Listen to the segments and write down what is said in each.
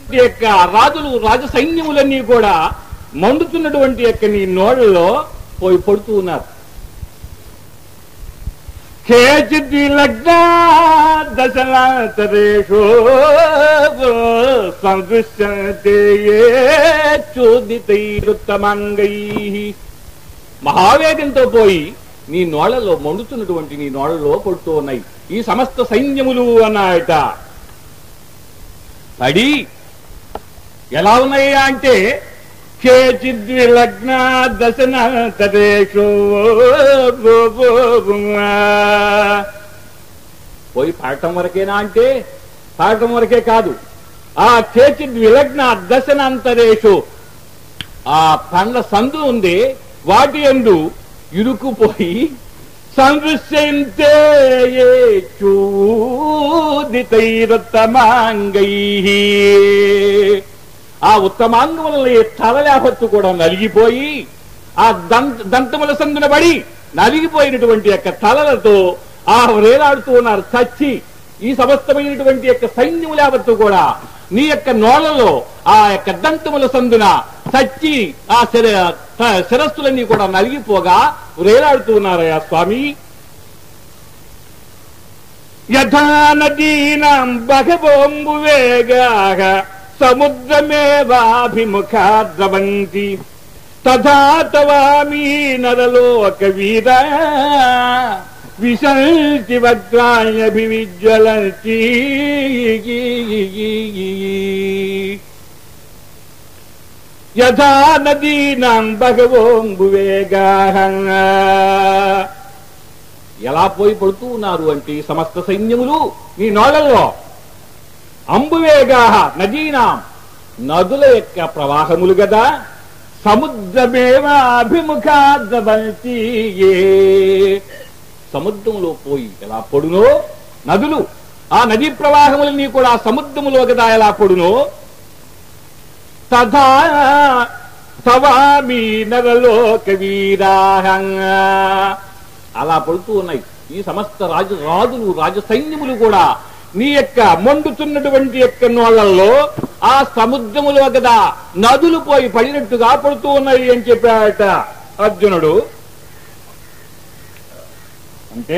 ఈ యొక్క రాజులు రాజ సైన్యములన్నీ కూడా మండుతున్నటువంటి యొక్క నీ నోళ్ళలో పోయి పడుతూ ఉన్నారు కేచిద్విలగ్న దశలాంతరేషు సందృశ్యంతే ఏ చోదితైరుత్తమంగై మహావేగంతో పోయి నీ నోళ్లలో మండుతున్నటువంటి నీ నోళ్లలో పడుతూ ఉన్నాయి ఈ సమస్త సైన్యములు అన్నాయట పడి ఎలా ఉన్నాయి అంటే కేచిద్విలగ్న దశనాంతరేషు పోయి పాడటం వరకేనా అంటే పాడటం వరకే కాదు ఆ కేచిద్ విలగ్న దశనాంతరేషు ఆ పండ్ల సందు ఉంది వాటి ఎందు ఇరుకుపోయి సందృశ్యంతే ఏ చూదితైరుత్తమాంగై ఆ ఉత్తమాంగముల తలలేపత్తు కూడా నలిగిపోయి ఆ దంత దంతముల సందున పడి నలిగిపోయినటువంటి యొక్క తలలతో ఆ వేలాడుతూ ఉన్నారు చచ్చి ఈ సమస్తమైనటువంటి యొక్క సైన్యములు యావత్తు కూడా నీ యొక్క నోళ్లలో ఆ యొక్క దంతముల సందున చచ్చి ఆ శిర త- శిరస్సులన్నీ కూడా నలిగిపోగా వేలాడుతూ ఉన్నారయ్యా స్వామి యథా నదీనాం బహవోంబు వేగాః సముద్రమేవాభిముఖా ద్రవంతి తథా తవామీ నరలోక వీర విశంతి వక్రాయభివిజ్వలంతి యథా నదీనాం బహవోంబు వేగాః ఎలా పోయి పడుతూ ఉన్నారు అంటే ఈ సమస్త సైన్యములు నీ నోళ్లలో అంబువేగా నదీనాం నదుల యొక్క ప్రవాహములు గదా సముద్రమేవ అభిముఖాద్రవంతి సముద్రంలో పోయి ఎలా పొడునో నదులు ఆ నదీ ప్రవాహములన్నీ కూడా సముద్రములో గదా ఎలా పొడునో తథా తవామి నరలోక వీరాహంగా అలా పడుతూ ఉన్నాయి ఈ సమస్త రాజు రాజులు రాజ సైన్యములు కూడా నీ యొక్క మండుతున్నటువంటి యొక్క నోళ్లలో ఆ సముద్రములో కదా నదులు పోయి పడినట్టుగా పడుతూ ఉన్నాయి అని చెప్పాడట అర్జునుడు అంటే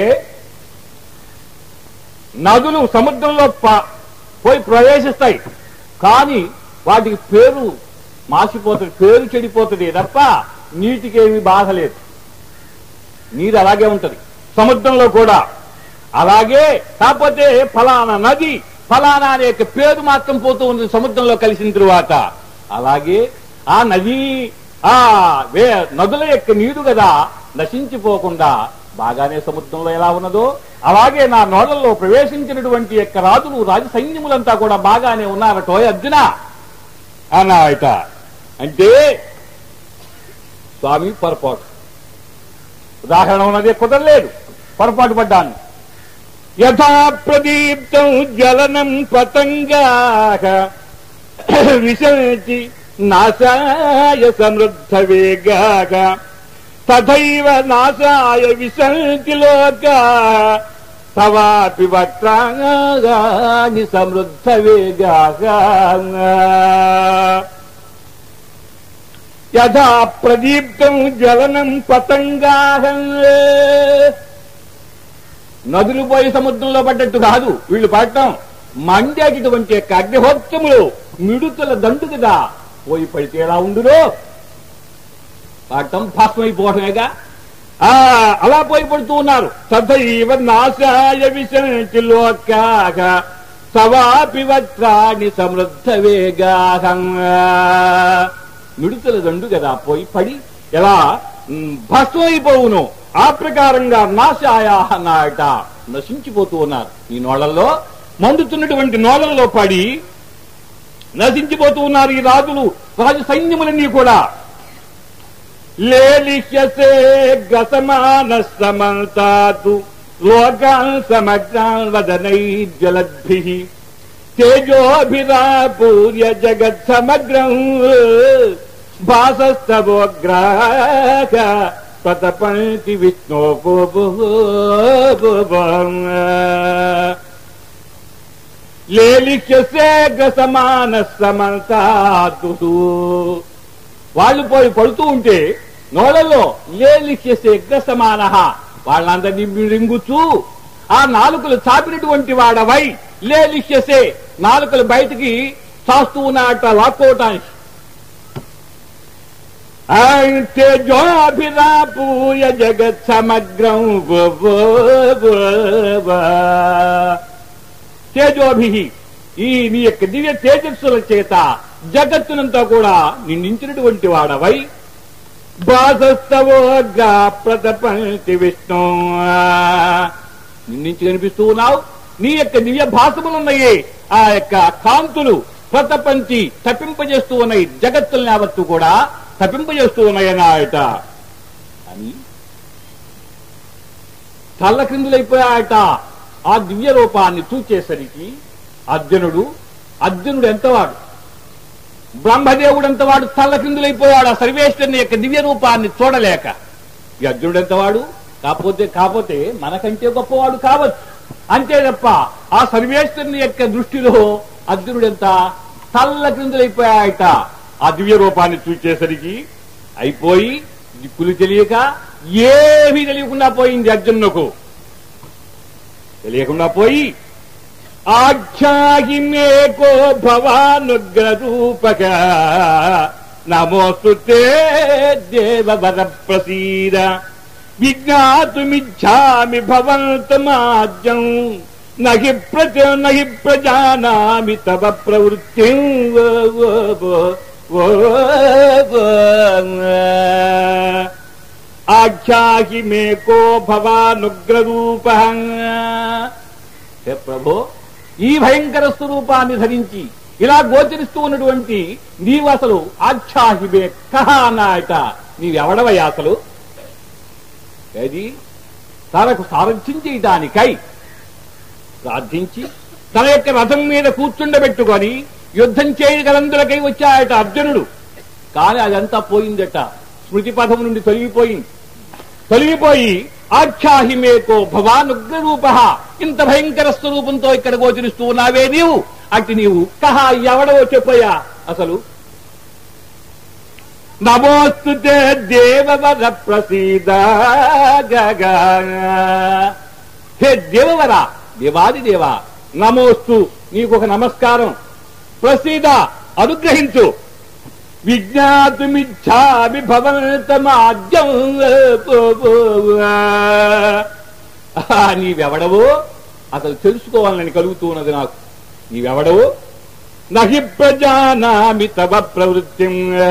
నదులు సముద్రంలో ప- పోయి ప్రవేశిస్తాయి కానీ వాటికి పేరు మాసిపోతుంది పేరు చెడిపోతుంది తప్ప నీటికేమీ బాధ లేదు నీరు అలాగే ఉంటది సముద్రంలో కూడా అలాగే కాకపోతే ఫలానా నది ఫలానా అనే యొక్క పేరు మాత్రం పోతూ ఉంది సముద్రంలో కలిసిన తరువాత అలాగే ఆ నది ఆ వే నదుల యొక్క నీరు కదా నశించిపోకుండా బాగానే సముద్రంలో ఎలా ఉన్నదో అలాగే నా నోడల్లో ప్రవేశించినటువంటి యొక్క రాజులు రాజ సైన్యములంతా కూడా బాగానే ఉన్నారటో అర్జున అన్నాయట అంటే స్వామి పొరపాటు ఉదాహరణ ఉన్నది కుదరలేదు పొరపాటు పడ్డాను యథా ప్రదీప్తం జ్వలనం పతంగా విశంతి నాశాయ సమృద్ధ వేగాక తథైవ నాశాయ విశంతి లోకా తవాపి వక్రాని సమృద్ధ వేగాక యథా ప్రదీప్తం జ్వలనం పతంగాహం నదులు పోయి సముద్రంలో పడ్డట్టు కాదు వీళ్ళు పడటం మండేటటువంటి యొక్క అగ్నిహోత్రములు మిడుతల దండు కదా పోయి పడితే ఎలా ఉండురో పడటం భస్మైపోవటమేగా ఆ అలా పోయి పడుతూ ఉన్నారు తథైవ నాశాయ విశంతి లోకాక సవాపి వక్రాని సమృద్ధ వేగాహం మిడుతల దండు కదా పోయి పడి ఎలా మ్, భస్మైపోవును ఆ ప్రకారంగా నాశాయ అన్నాయట నశించిపోతూ ఉన్నారు ఈ నోళ్లలో మండుతున్నటువంటి నోళ్లలో పడి నశించిపోతూ ఉన్నారు ఈ రాజులు రాజు సైన్యములన్నీ కూడా లేలిహ్యసే గసమాన సమంతాతు లోకాన్ సమగ్రాన్ వదనైర్జలద్భి తేజోభిరాపూర్య జగత్ సమగ్రం భాసస్తవోగ్రాహ పతపంతి విష్ణో లేలిక్యసేగ సమాన సమంతాదు వాళ్ళు పోయి పడుతూ ఉంటే నోళ్ళలో లేలిక్యసేగ సమాన వాళ్ళందరినీ రింగుచూ ఆ నాలుకలు చాపినటువంటి వాడవై లేలిక్యసే నాలుకలు బయటికి చాస్తూ ఉన్నట్ట లాక్కోవటానికి తేజోభిరాపూయ జగత్ సమగ్రం తేజోభి ఈ నీ యొక్క దివ్య తేజస్సుల చేత జగత్తునంతా కూడా నిండించినటువంటి వాడవై బాసస్తవోగా ప్రతపంతి విష్ణు నిండించి కనిపిస్తూ ఉన్నావు నీ యొక్క దివ్య భాసములున్నాయి ఆ యొక్క కాంతులు ప్రతపంచి తప్పింపజేస్తూ ఉన్నాయి జగత్తుల్ని యావత్తు కూడా తప్పింపజేస్తూ ఉన్నాయన్నాయట అని తల్ల క్రిందులైపోయాయట ఆ దివ్య రూపాన్ని చూచేసరికి అర్జునుడు అర్జునుడు ఎంతవాడు బ్రహ్మదేవుడు ఎంతవాడు తల్ల క్రిందులైపోయాడు ఆ సర్వేశ్వరుని యొక్క దివ్య రూపాన్ని చూడలేక ఈ అర్జునుడు ఎంతవాడు కాకపోతే కాకపోతే మనకంటే గొప్పవాడు కావచ్చు అంతే తప్ప ఆ సర్వేశ్వరుని యొక్క దృష్టిలో అర్జునుడు ఎంత తల్ల క్రిందులైపోయాయట ఆ దివ్య రూపాన్ని చూచేసరికి అయిపోయి దిక్కులు తెలియక ఏమీ తెలియకుండా పోయింది అర్జునుకు తెలియకుండా పోయి ఆఖ్యాగి మేకో భవానుగ్ర రూపక నమోస్తు దేవవర ప్రసీద విజ్ఞాతుమిచ్చామి భవంతమాజ్యం నహి ప్రజ నహి ప్రజానామి తవ ప్రవృత్తి ఆఖ్యాహి మేకో భవానుగ్రరూప హే ప్రభో ఈ భయంకర స్వరూపాన్ని ధరించి ఇలా గోచరిస్తూ ఉన్నటువంటి నీవు అసలు ఆఖ్యాహిబే కహ అన్నాయట నీవెవడవయ్యా అసలు ఏది తనకు సారథ్యం చేయటానికై ప్రార్థించి తన యొక్క రథం మీద కూర్చుండబెట్టుకొని యుద్ధం చేయగలందులకై వచ్చాయట అర్జునుడు కానీ అదంతా పోయిందట స్మృతి పథం నుండి తొలగిపోయింది తొలగిపోయి ఆఖ్యాహిమేకో భవానుగ్ర రూప ఇంత భయంకర స్వరూపంతో ఇక్కడ గోచరిస్తూ ఉన్నావే నీవు అట్టి నీవు కహ ఎవడవో చెప్పయ్యా అసలు నమోస్తు దేవవర ప్రసీద గగా. హే దేవవర దేవాది దేవా నమోస్తు నీకు ఒక నమస్కారం ప్రసీద అనుగ్రహించు విజ్ఞాతుమిచ్చామి భవంతమాద్యం నీవెవడవో అసలు తెలుసుకోవాలని కలుగుతున్నది నాకు నీవెవడవో నహి ప్రజానామి తవ ప్రవృత్తి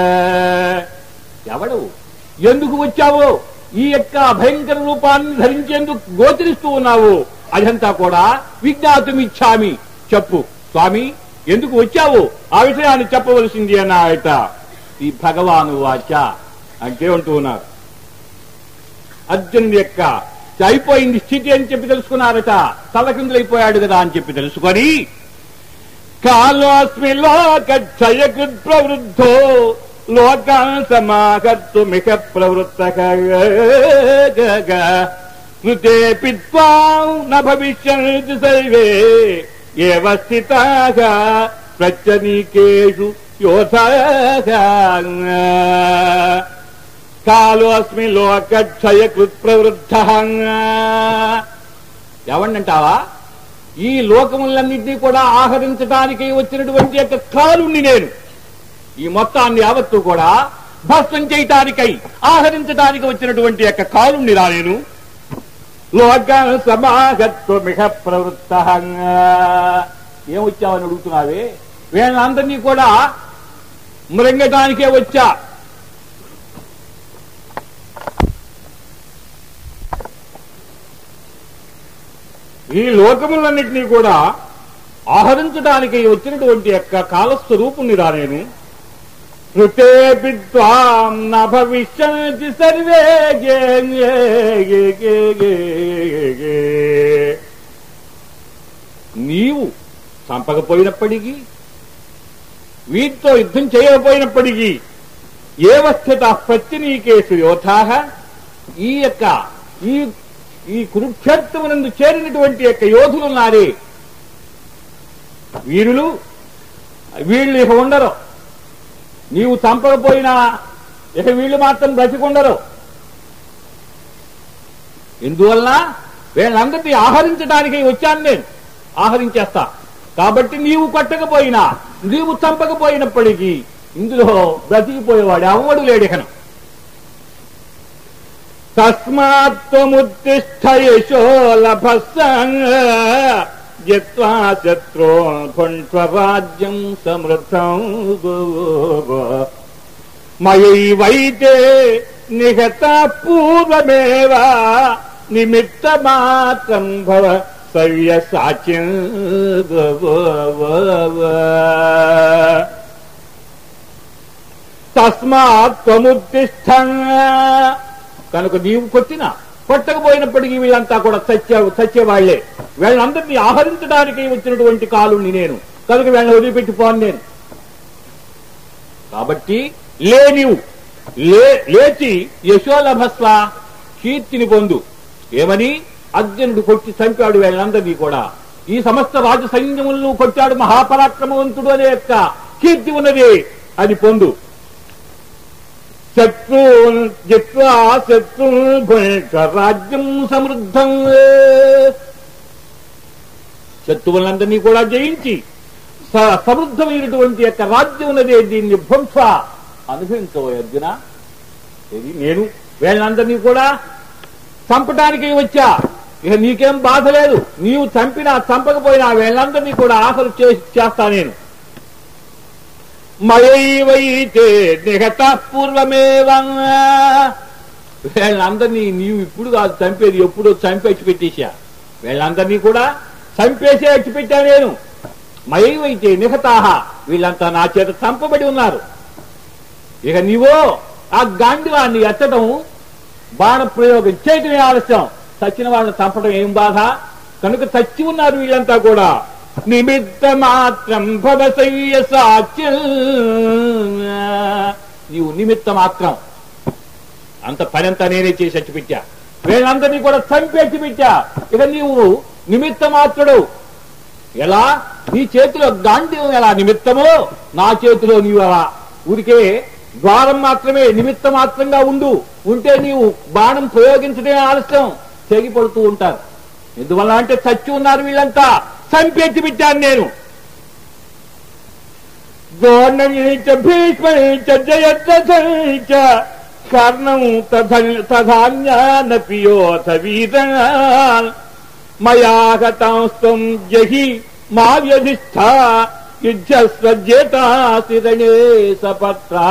ఎవడవు ఎందుకు వచ్చావో ఈ యొక్క భయంకర రూపాన్ని ధరించేందుకు గోచరిస్తూ ఉన్నావు అదంతా కూడా విజ్ఞాతుమిచ్చామి చెప్పు స్వామి ఎందుకు వచ్చావు ఆ విషయాన్ని చెప్పవలసింది అన్నాయట ఈ భగవాను వాచ అంటే ఉంటూ ఉన్నారు అర్జునుడి యొక్క అయిపోయింది స్థితి అని చెప్పి తెలుసుకున్నారట తలకిందులైపోయాడు కదా అని చెప్పి తెలుసుకొని కాలోస్మి లోకక్షయకృత్ ప్రవృద్ధో లోకాన్ సమాకర్తుమిక ప్రవృత్త కృతే పిత్వాం న భవిష్యంతి సర్వే ఏవ స్థితాః ప్రత్యనీకేషు యోధాః కాలోస్మి లోకక్షయకృత్ ప్రవృద్ధ ఎవండంటావా ఈ లోకములన్నింటినీ కూడా ఆహరించడానికి వచ్చినటువంటి యొక్క కాలుణ్ణి నేను ఈ మొత్తాన్ని యావత్తు కూడా భస్మం చేయటానికై ఆహరించడానికి వచ్చినటువంటి యొక్క కాలుణ్ణి రా నేను లోక సమాగత్వమిహ ప్రవృత్త ఏమొచ్చావని అడుగుతున్నావే వీళ్ళందరినీ కూడా మృంగటానికే వచ్చా ఈ లోకములన్నింటినీ కూడా ఆహరించడానికి వచ్చినటువంటి యొక్క కాలస్వరూపుణ్ణి రా నేను కృతేపి త్వాం న భవిష్యంతి సర్వే గే గే గే గే గే గే. నీవు చంపకపోయినప్పటికీ వీటితో యుద్ధం చేయకపోయినప్పటికీ ఏవస్థిత ప్రత్యనీకేసు యోధాహ ఈ యొక్క ఈ ఈ కురుక్షేత్రమునందు చేరినటువంటి యొక్క యోధులున్నారే వీరులు వీళ్ళు ఇక ఉండరు నీవు చంపకపోయినా ఇక వీళ్ళు మాత్రం బ్రతికుండరు ఎందువలన వీళ్ళందరినీ ఆహరించడానికి వచ్చాను నేను ఆహరించేస్తా కాబట్టి నీవు కొట్టకపోయినా నీవు చంపకపోయినప్పటికీ ఇందులో బ్రతికిపోయేవాడు ఎవడు లేడికను తస్మాత్ముత్తిష్ట యశో లభస్సత్వా శత్రోన్ భుంట్వరాజ్యం సమృద్ధం మయైవైతే నిహత పూర్వమేవ నిమిత్త మాత్రం భవ సవ్య సాచ్యం తస్మాత్ త్వముత్తిష్ట కనుక నీవు కొట్టినా కొట్టకపోయినప్పటికీ వీళ్ళంతా కూడా చచ్చే చచ్చేవాళ్లే వీళ్ళందరినీ ఆహరించడానికి వచ్చినటువంటి కాలుని నేను కనుక వీళ్ళని వదిలిపెట్టిపోను నేను కాబట్టి లే నీవు లే లేచి యశోలభస్వ కీర్తిని పొందు ఏమని అర్జునుడు కొట్టి చంపాడు వీళ్ళందరినీ కూడా ఈ సమస్త రాజ సైన్యములను కొట్టాడు మహాపరాక్రమవంతుడు అనే యొక్క కీర్తి ఉన్నది అది పొందు శత్రువున్ జిత్వా శత్రున్ రాజ్యం సమృద్ధం శత్రువులందరినీ కూడా జయించి స- సమృద్ధమైనటువంటి యొక్క రాజ్యం ఉన్నదే దీన్ని ధ్వంస అనుభవించబోయే అర్జున ఇది నేను వీళ్ళందరినీ కూడా చంపడానికి వచ్చా ఇక నీకేం బాధ లేదు నీవు చంపినా చంపకపోయినా వీళ్ళందరినీ కూడా ఆఖరు చేసి చేస్తా నేను మయైవైతే నిహత పూర్వమేవ వీళ్ళందరినీ నీవు ఇప్పుడు కాదు చంపేది ఎప్పుడో చంపేసి పెట్టేశా వీళ్ళందరినీ కూడా చంపేసే అచ్చి పెట్టా నేను మయైవైతే నిహతాహ వీళ్ళంతా నా చేత చంపబడి ఉన్నారు ఇక నీవో ఆ గాంధీవాన్ని ఎత్తడం బాణ ప్రయోగం చేయటమే ఆలస్యం చచ్చిన వాళ్ళని చంపడం ఏం బాధ కనుక చచ్చి ఉన్నారు వీళ్ళంతా కూడా నిమిత్త మాత్రం భవసయ్య సాక్ష్యం నీవు నిమిత్త మాత్రం అంత పని అంతా నేనే చేసి చచ్చి పెట్టా వీళ్ళందరినీ కూడా చంపేసి పెట్టా ఇక నీవు నిమిత్త మాత్రుడు ఎలా నీ చేతిలో గాంధీవం ఎలా నిమిత్తమో నా చేతిలో నీవు ఎలా ఊరికే ద్వారం మాత్రమే నిమిత్త మాత్రంగా ఉండు ఉంటే నీవు బాణం ప్రయోగించడమే ఆలస్యం తెగిపడుతూ ఉంటారు ఎందువల్ల అంటే చచ్చి ఉన్నారు వీళ్ళంతా చంపేసి పెట్టాను నేను గోర్ణంచ భీష్మచ జయద్రథంచ కర్ణం తధాన్యానపియోథ వీరాన్ మయా హతాంస్తం జహి మా వ్యధిష్ఠ యుద్ధస్వజ్యేతాసిరణే సపత్రా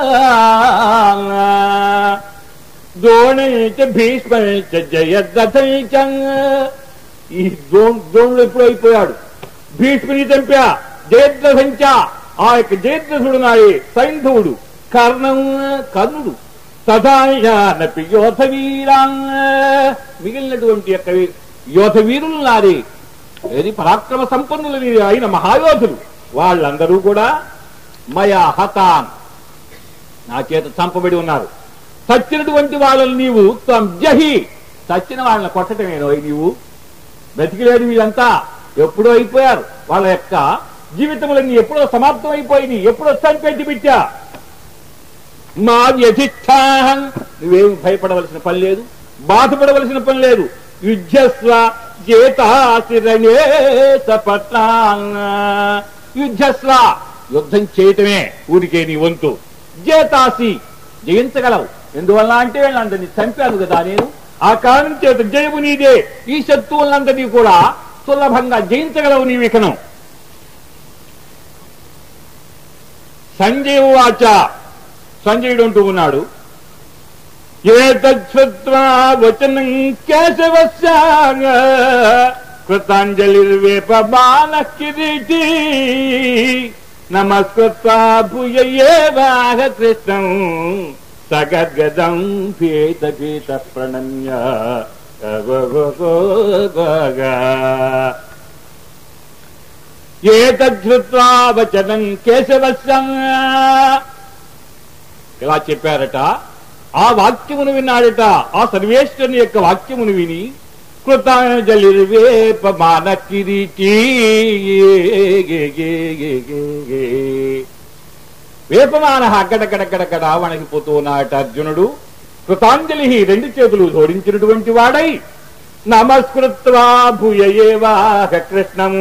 ద్రోణైచ భీష్మైచ జయద్రథైచ ఈ ద్రోణ్ ద్రోణుడు ఎప్పుడు అయిపోయాడు భీష్ముని చంపా జయద్రథంచ ఆ యొక్క జయద్రథుడు నాయే సైంధవుడు కర్ణం కర్ణుడు తథానపి యోధ వీరా మిగిలినటువంటి యొక్క వీ- యోధ వీరులు నారే ఏది పరాక్రమ సంపన్నులు వీరు అయిన మహాయోధులు వాళ్ళందరూ కూడా మయా హతాన్ నా చేత చంపబడి ఉన్నారు చచ్చినటువంటి వాళ్ళని నీవు త్వం జహి చచ్చిన వాళ్ళని కొట్టటమేనో నీవు బ్రతికిలేరు వీళ్ళంతా ఎప్పుడో అయిపోయారు వాళ్ళ యొక్క జీవితములన్నీ ఎప్పుడో సమాప్తం అయిపోయింది ఎప్పుడో చంపెట్టి పెట్టా మా వ్యధిష్టాహం నువ్వేమి భయపడవలసిన పని లేదు బాధపడవలసిన పని లేదు యుద్ధస్వ చేతాశిరణే సపత్రాంగ యుద్ధస్వ యుద్ధం చేయటమే ఊరికే నీ వంతు జేతాసి జయించగలవు ఎందువల్ల అంటే వీళ్ళందరినీ చంపాను కదా నేను ఆ కారణం చేత జయము నీదే ఈ శత్రువులందరినీ కూడా సులభంగా జయించగలవు నీ వికనం సంజయ్ వాచ సంజయుడు అంటూ ఉన్నాడు ఏతచ్చుత్వా వచనం కేశవస్యాగ కృతాంజలిర్వేపమాన కిరీటి నమస్కృత్వా భూయేవాహ కృష్ణం సగద్గదం భీత భీత ప్రణమ్య ఏతచ్చుత్వా వచనం కేశవస్యం ఇలా చెప్పారట ఆ వాక్యమును విన్నాడట ఆ సర్వేశ్వరుని యొక్క వాక్యమును విని కృతాంజలిర్వేపమాన కిరీటీ వేపమాన గడగడగడగడ వణికిపోతూ ఉన్నాట అర్జునుడు కృతాంజలి రెండు చేతులు జోడించినటువంటి వాడై నమస్కృత్వా భూయేవాహ కృష్ణము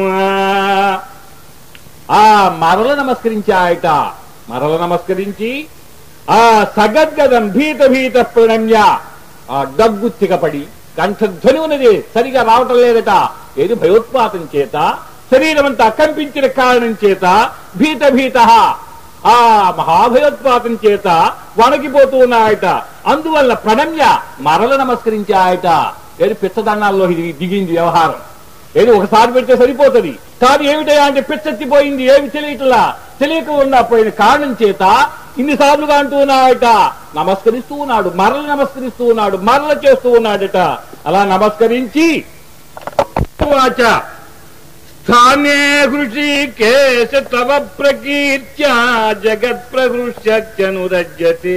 ఆ మరల నమస్కరించాయట మరల నమస్కరించి ఆ సగద్గదం భీత భీత ప్రణమ్య ఆ దగ్గు తిగపడి కంఠధ్వని ఉన్నది సరిగా రావటం లేదట ఏది భయోత్పాతం చేత శరీరం అంతా కంపించిన కారణం చేత భీత భీత ఆ మహాభయోత్పాతం చేత వణకిపోతూ ఉన్నాయట అందువల్ల ప్రణమ్య మరల నమస్కరించాయట ఏది పిచ్చదండాల్లో ఇది దిగింది వ్యవహారం ఏది ఒకసారి పెడితే సరిపోతుంది కాదు ఏమిటయా అంటే పిచ్చెత్తిపోయింది ఏమి తెలియట్లా తెలియక ఉండకపోయిన కారణం చేత ఇన్నిసార్లుగా అంటూ ఉన్నాడట నమస్కరిస్తూ ఉన్నాడు మరల నమస్కరిస్తూ ఉన్నాడు మరల చేస్తూ ఉన్నాడట అలా నమస్కరించి వాచ స్థానే హృషికేశ తవ ప్రకీర్త్యా జగత్ ప్రహృష్యనురజ్యతే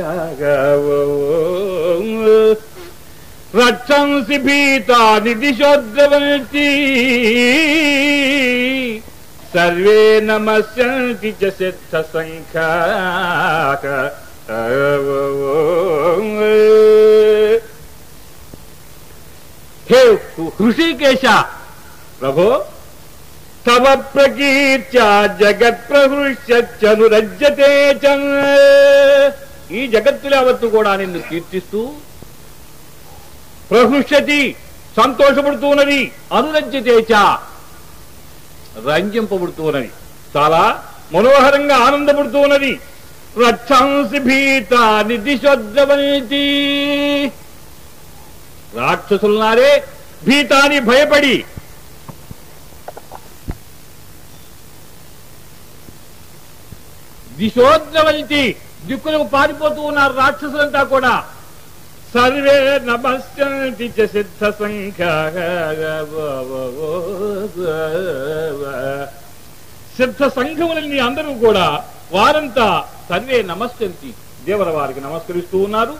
రక్షంసి భీతాని దిశోద్రవంతి సర్వే నమస్యంతి చ సిద్ధ సంఖ్యాక హే హృషికేశ ప్రభో తవ ప్రకీర్త్య జగత్ ప్రహృష్యనురజ్యతే చ ఈ జగత్తులో అవత్తు కూడా నిన్ను కీర్తిస్తూ ప్రహృష్యతి సంతోషపడుతున్నది అనురజ్యతేచ రంజింపబడుతున్నది చాలా మనోహరంగా ఆనందపడుతున్నది రక్షంసి భీత నిధిశోద్రవనీతి రాక్షసులున్నారే భీతాని భయపడి దిశోద్రవల్తి దిక్కులకు పారిపోతూ ఉన్నారు రాక్షసులంతా కూడా సర్వే నమస్యంతి చ సిద్ధ సంఖ్య సిద్ధ సంఘములన్నీ అందరూ కూడా వారంతా సర్వే నమస్యంతి దేవర వారికి నమస్కరిస్తూ ఉన్నారు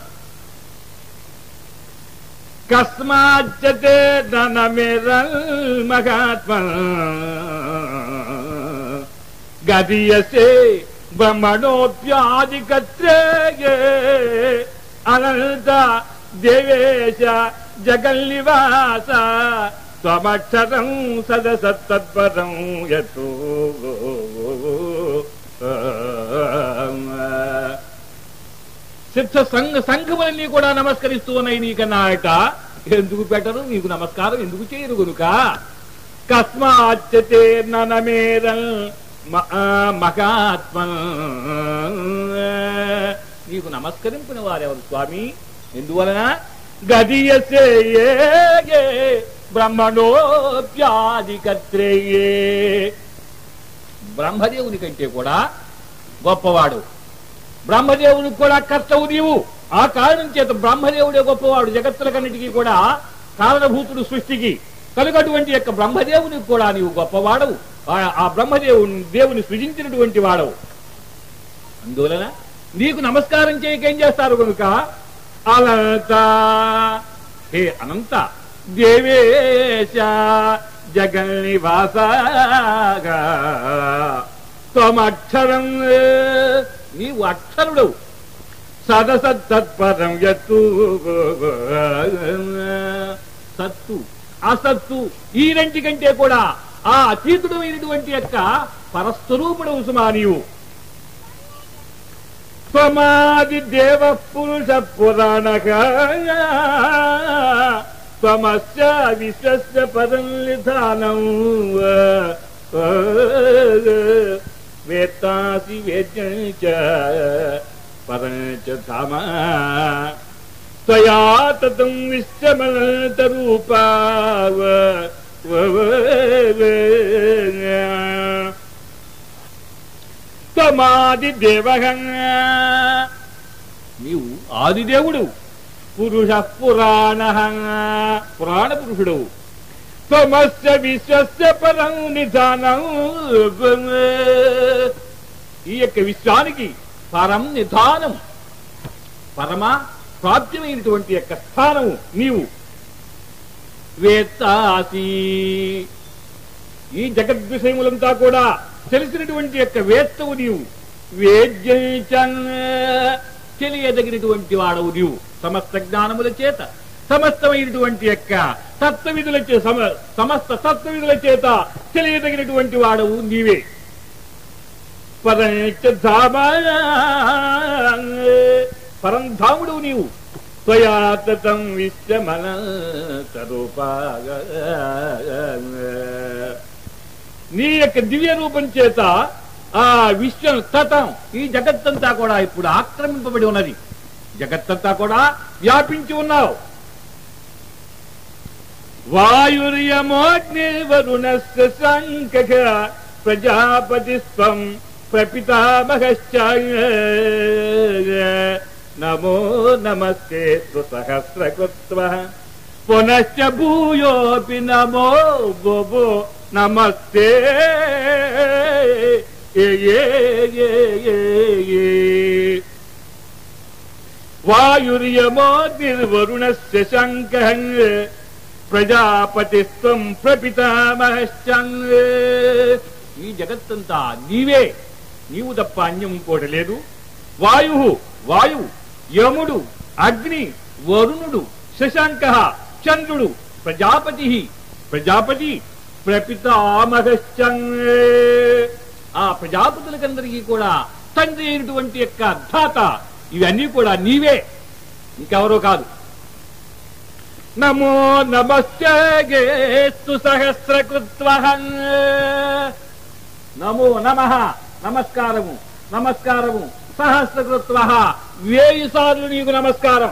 కస్మాచ్చతే ధనమిరల్ మహాత్మ గదీయసే బ్రహ్మణోప్యాదికత్రే అనంత దేవేశ జగన్నివాస త్వమక్షరం సదసత్తత్పరం యతో సిద్ధ సంఘ సంఘములన్నీ కూడా నమస్కరిస్తూ ఉన్నాయి నీకన్నాయట ఎందుకు పెట్టరు నీకు నమస్కారం ఎందుకు చేయరు గనుక కస్మాచ్చతే ననమేరల్ మహాత్మ నీకు నమస్కరించిన వారెవరు స్వామి ఎందువలన గదీయసే బ్రహ్మణోప్యాధికత్రేయే బ్రహ్మదేవుని కంటే కూడా గొప్పవాడు బ్రహ్మదేవునికి కూడా కర్తవు నీవు ఆ కారణం చేత బ్రహ్మదేవుడే గొప్పవాడు జగత్తులకన్నిటికీ కూడా కారణభూతుడు సృష్టికి కనుకటువంటి యొక్క బ్రహ్మదేవునికి కూడా నీవు గొప్పవాడవు ఆ- ఆ బ్రహ్మదేవుని దేవుని సృజించినటువంటి వాడవు అందువలన నీకు నమస్కారం చేయకేం చేస్తారు కనుక అనంత హే అనంత దేవేశ జగన్నివాసగా త్వమక్షరం నీవు అక్షరుడు సదసత్తత్పరం యత్తు సత్తు అసత్తు ఈ రెంటి కంటే కూడా ఆ అతీతుడు అయినటువంటి యొక్క పరస్వరూపుడవు సుమా నీవు త్వమాది దేవ పురుష పురాణక త్వమస్య విశ్వస్య పదం నిధానం వేత్తాసి వేద్యం చ పరం చ ధామ త్వయా తతం విశ్వమనంత రూపా తమాది దేవగంగా నీవు ఆదిదేవుడు పురుష పురాణ పురాణ పురుషుడు తమస్య విశ్వస్య పరం నిధానం ఈ యొక్క విశ్వానికి పరం నిధానం పరమ ప్రాప్యమైనటువంటి యొక్క స్థానము నీవు వేత్తాసి ఈ జగద్విషయములంతా కూడా తెలిసినటువంటి యొక్క వేత్తవు నీవు వేద్యం తెలియదగినటువంటి వాడవు నీవు సమస్త జ్ఞానముల చేత సమస్తమైనటువంటి యొక్క తత్వవిధుల చే సమ- సమస్త తత్వవిధుల చేత తెలియదగినటువంటి వాడవు నీవే పరంధామ పరంధాముడు నీవు త్వయాతం విశ్వమన నీ యొక్క దివ్య రూపం చేత ఆ విశ్వం తతం ఈ జగత్తంతా కూడా ఇప్పుడు ఆక్రమింపబడి ఉన్నది జగత్తంతా కూడా వ్యాపించి ఉన్నావు వాయుర్యమోగ్నిర్వరుణస్య సంకఖ ప్రజాపతి స్వం ప్రపితామహశ్చ నమో నమస్తే సహస్రకృత్వ పునశ్చ భూయోపి నమో గోపో నమస్తే ఏ ఏ ఏ ఏ ఏ వాయుర్యమో నిర్వరుణస్య శంకః ప్రజాపతిస్వం ప్రపితామహశ్చన్ ఈ జగత్తంతా నీవే నీవు తప్ప అన్యం ఇంకోటి లేదు వాయు వాయువు యముడు అగ్ని వరుణుడు శశాంక చంద్రుడు ప్రజాపతి ప్రజాపతి ప్రపితామహశ్చన్ ఆ ప్రజాపతులకందరికీ కూడా తండ్రి అయినటువంటి యొక్క ధాత ఇవన్నీ కూడా నీవే ఇంకెవరో కాదు నమో నమస్తు సహస్రకృత్వ నమో నమ నమస్కారము నమస్కారము సహస్రకృత్వ వేయి సార్లు నీకు నమస్కారం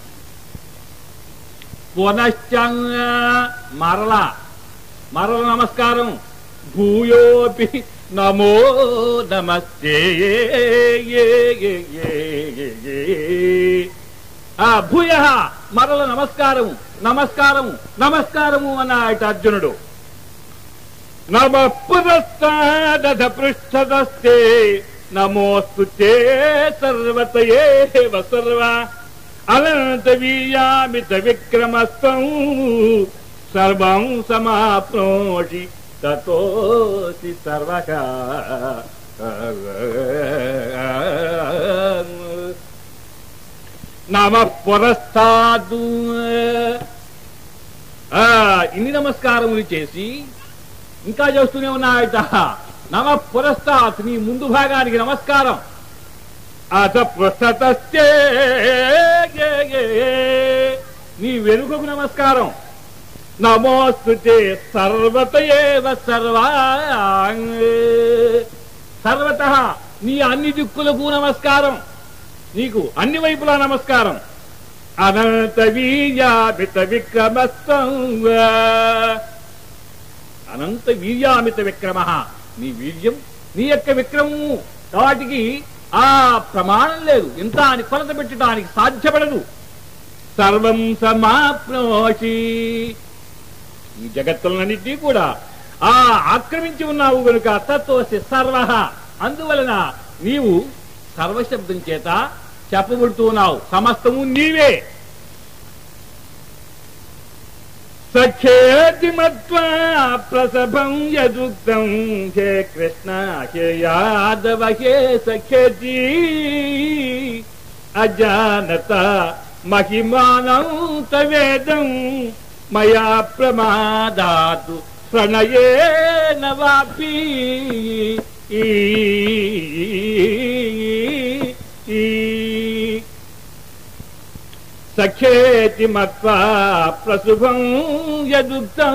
పునశ్చ మరల మరల నమస్కారం భూయోపి నమో నమస్తే ఆ భూయ మరల నమస్కారము నమస్కారము నమస్కారము అన్నాయట అర్జునుడు నమ పురస్తాదధ పృష్ఠదస్తే నమోస్తు తే సర్వతయేవ సర్వ అనంత వీయామిత విక్రమస్తం సర్వం సమాప్నోషి తతోసి సర్వక నమ పురస్తాదు ఆ, ఇన్ని నమస్కారములు చేసి ఇంకా చేస్తూనే ఉన్నాయట నమ పురస్తాత్ నీ ముందు భాగానికి నమస్కారం అత పృష్ఠతస్తే నీ వెనుకకు నమస్కారం నమోస్తుతే సర్వత ఏవ సర్వా సర్వత నీ అన్ని దిక్కులకు నమస్కారం నీకు అన్ని వైపులా నమస్కారం అనంత వీర్యామిత విక్రమస్తం అనంత వీర్యామిత విక్రమ నీ వీర్యం నీ యొక్క విక్రమము వాటికి ఆ ప్రమాణం లేదు ఇంత అని కొలత పెట్టడానికి సాధ్యపడదు సర్వం సమాప్నోషి ఈ జగత్తులన్నింటినీ కూడా ఆ ఆక్రమించి ఉన్నావు గనుక తత్వసి సర్వ అందువలన నీవు సర్వశబ్దం చేత చెప్పబడుతూ ఉన్నావు సమస్తము నీవే సఖేతి మత్వా ప్రసభం యదుక్తం హే కృష్ణ హే యాదవ హే సఖేతి అజానత మహిమానం తవేదం మయా ప్రమాదాతు ప్రణయేన వాపి ఈ ఈ సఖేతి మత్వా ప్రశుభం యదుక్తం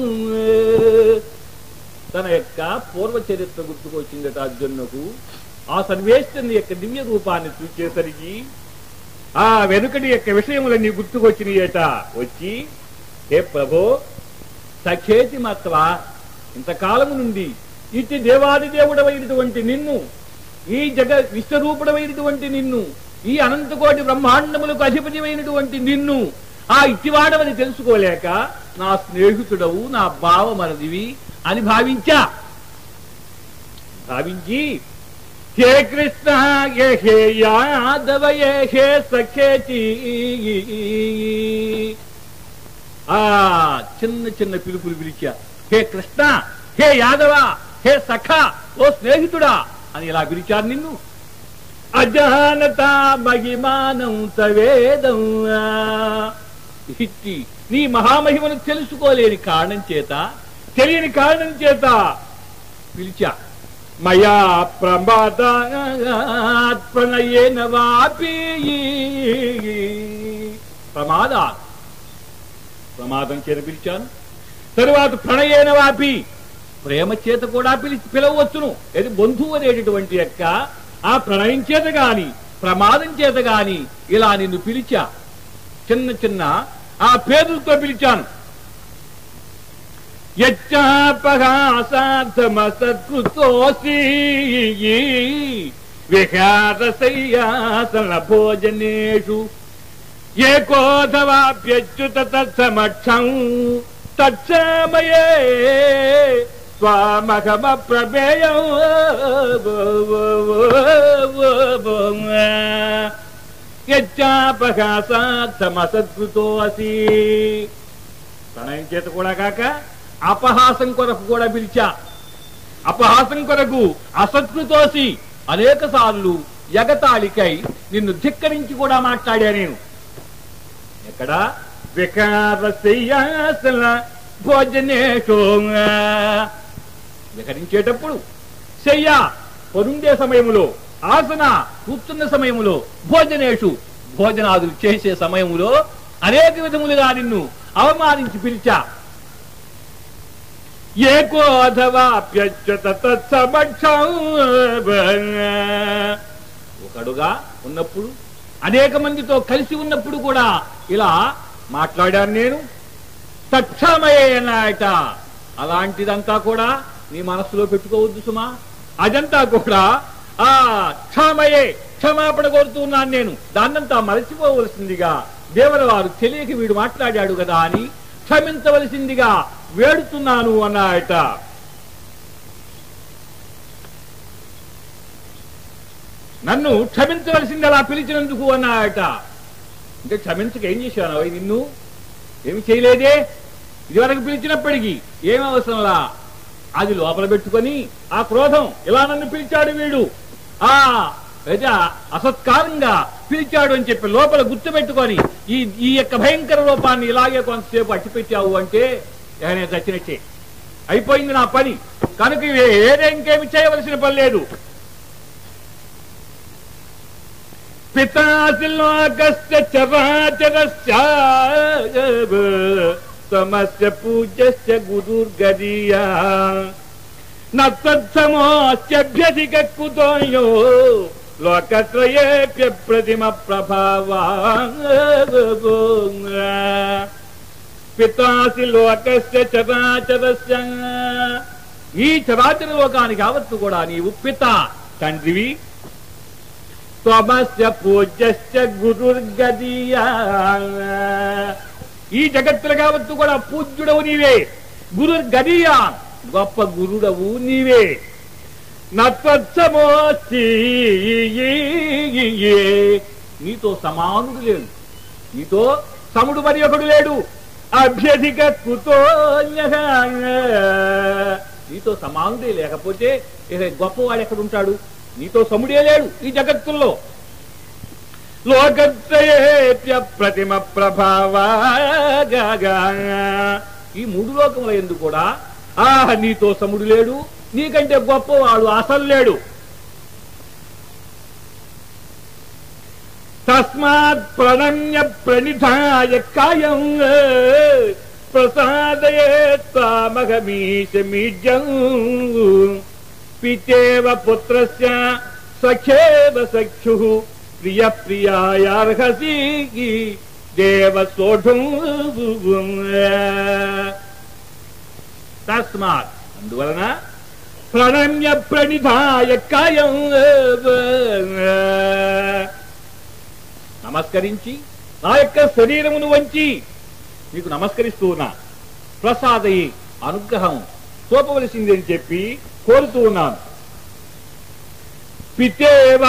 తన యొక్క పూర్వ చరిత్ర గుర్తుకొచ్చిందట అర్జునుకు ఆ సర్వేశ్వరుని యొక్క దివ్య రూపాన్ని చూచేసరికి ఆ వెనుకటి యొక్క విషయములన్నీ గుర్తుకొచ్చినాయట వచ్చి హే ప్రభో సఖేతి మత్వ ఇంతకాలము నుండి ఇట్టి దేవాది దేవుడమైనటువంటి నిన్ను ఈ జగ విశ్వరూపుడమైనటువంటి నిన్ను ఈ అనంతకోటి బ్రహ్మాండములకు అధిపతిమైనటువంటి నిన్ను ఆ ఇట్టివాడవని తెలుసుకోలేక నా స్నేహితుడవు నా భావమరదివి అని భావించా భావించి హే కృష్ణ ఏ హే యాదవ ఏ హే సఖేతి ఆ చిన్న చిన్న పిలుపులు పిలిచా హే కృష్ణ హే యాదవ హే సఖ ఓ స్నేహితుడా అని ఇలా పిలిచారు నిన్ను అజానత మహిమానం తవేదం ఇచ్చి నీ మహామహిమను తెలుసుకోలేని కారణం చేత తెలియని కారణం చేత పిలిచా మయా ప్రమాదాత్మనయేన వాపి ప్రమాదా ప్రమాదం చేత పిలిచాను తరువాత ప్రణయేన వాపి ప్రేమ చేత కూడా పిలి పిలవచ్చును ఇది బంధువు అనేటటువంటి యొక్క ఆ ప్రణయం చేత గాని ప్రమాదం చేత గాని ఇలా నిన్ను పిలిచా చిన్న చిన్న ఆ పేర్లతో పిలిచాను యచ్చాపహాసార్థమసత్కృతోసి విహారసయ్యాసన భోజనేషు ఏకోధవాప్యచ్యుత తత్సమక్షం తత్సమయే స్వామఘమ ప్రమేయం యచ్చాపహాసార్థమసత్కృతో అసి ప్రణయం చేత కూడా కాక అపహాసం కొరకు కూడా పిలిచా అపహాసం కొరకు అసత్కృతోసి అనేక సార్లు ఎగతాళికై నిన్ను ధిక్కరించి కూడా మాట్లాడా నేను ఎక్కడ వికారసయ్యాసన భోజనేషో వికరించేటప్పుడు శయ్య పరుండే సమయములో ఆసన కూర్చున్న సమయములో భోజనేషు భోజనాదులు చేసే సమయములో అనేక విధములుగా నిన్ను అవమానించి పిలిచా ఏకోధవాప్యచ్యుత తత్సమక్షం ఒకడుగా ఉన్నప్పుడు అనేక మందితో కలిసి ఉన్నప్పుడు కూడా ఇలా మాట్లాడాను నేను తక్షమయే అన్నాయట అలాంటిదంతా కూడా నీ మనస్సులో పెట్టుకోవద్దు సుమా అదంతా కూడా ఆ క్షమయే క్షమాపణ కోరుతున్నాను నేను దాన్నంతా మరచిపోవలసిందిగా దేవర వారు తెలియక వీడు మాట్లాడాడు కదా అని క్షమించవలసిందిగా వేడుతున్నాను అన్నాయట నన్ను క్షమించవలసింది అలా పిలిచినందుకు అన్నాయట అంటే క్షమించక ఏం చేశాను అవి నిన్ను ఏమి చేయలేదే ఇదివరకు పిలిచినప్పటికీ ఏం అవసరంలా అది లోపల పెట్టుకొని ఆ క్రోధం ఇలా నన్ను పిలిచాడు వీడు ఆ అయితే అసత్కారంగా పిలిచాడు అని చెప్పి లోపల గుర్తు పెట్టుకొని ఈ ఈ యొక్క భయంకర రూపాన్ని ఇలాగే కొంతసేపు అట్టిపెట్టావు అంటే నేను చచ్చినట్టే అయిపోయింది నా పని కనుక ఏదే ఇంకేమి చేయవలసిన పని లేదు పితాసి లోకస్య చరాచరస్య సమస్య పూజ్యస్య గురుర్గదీయా నత్సమోస్యభ్యధిక కుతోయో లోకత్రయేప్య ప్రతిమ ప్రభావా పితాసి లోకస్య చరాచరస్య ఈ చరాచర లోకానికి యావత్తు కూడా నీవు పిత తండ్రివి త్వమస్య పూజ్యశ్చ గురుర్గదీయా ఈ జగత్తులు కావచ్చు కూడా పూజ్యుడవు నీవే గురుర్గదీయా గొప్ప గురుడవు నీవే నత్వత్సమోచి నీతో సమానుడు లేడు నీతో సముడు మరి ఒకడు లేడు అభ్యధిక కుతో నీతో సమానుడే లేకపోతే ఇక గొప్పవాడు ఎక్కడుంటాడు నీతో సముడే లేడు ఈ జగత్తుల్లో లోకత్రయేప్య ప్రతిమ ప్రభావాగా ఈ మూడు లోకముల ఎందు కూడా ఆ నీతో సముడు లేడు నీకంటే గొప్పవాడు అసలు లేడు తస్మాత్ ప్రణమ్య ప్రణిధాయ కాయం ప్రసాదయే త్వామగమీశమీజం పితేవ పుత్రస్య సఖేవ సఖ్యు ప్రియ ప్రియాయార్హసి దేవ సోఢం తస్మాత్ అందువలన ప్రణమ్య ప్రణిధాయ కాయం నమస్కరించి నా యొక్క శరీరమును వంచి నీకు నమస్కరిస్తూ ఉన్నా ప్రసాదయి అనుగ్రహం చూపవలసింది అని చెప్పి కోరుతూ ఉన్నాను పితేవ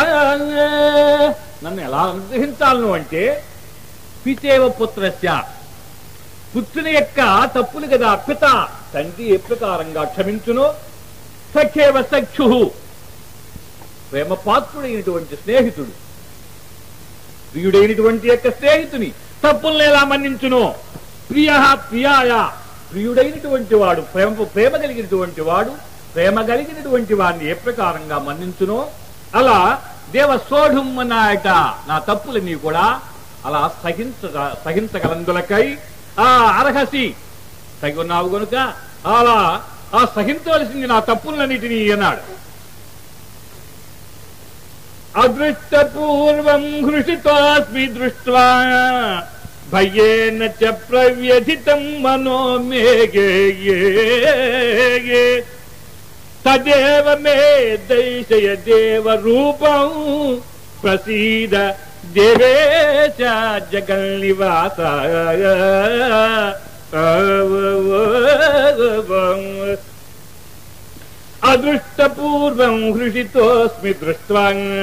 నన్ను ఎలా అనుగ్రహించాలను అంటే పితేవ పుత్రస్య పుత్రుని యొక్క తప్పులు కదా పిత తండ్రి ఏ ప్రకారంగా క్షమించునో సఖేవ సఖ్యు ప్రేమ పాత్రుడైనటువంటి స్నేహితుడు ప్రియుడైనటువంటి యొక్క స్నేహితుని తప్పుల్ని ఎలా మన్నించునో ప్రియ ప్రియాయ ప్రియుడైనటువంటి వాడు ప్రేమ ప్రేమ కలిగినటువంటి వాడు ప్రేమ కలిగినటువంటి వాడిని ఏ ప్రకారంగా మన్నించునో అలా దేవ సోఢుమ్మనాయట నా తప్పులని కూడా అలా సహించ సహించగలందులకై ఆ అర్హసి తగి ఉన్నావు గనుక అలా ఆ సహించవలసింది నా తప్పులన్నిటినీ అన్నాడు అదృష్టపూర్వం హృషితోస్మి దృష్ట్వా భయేన చ ప్రవ్యథితం మనో మేఘే తదేవ మే దైశయ దేవ రూపం ప్రసీద దేవేశ జగన్నివాస అదృష్టపూర్వం హృషితోస్మి దృష్ట్వా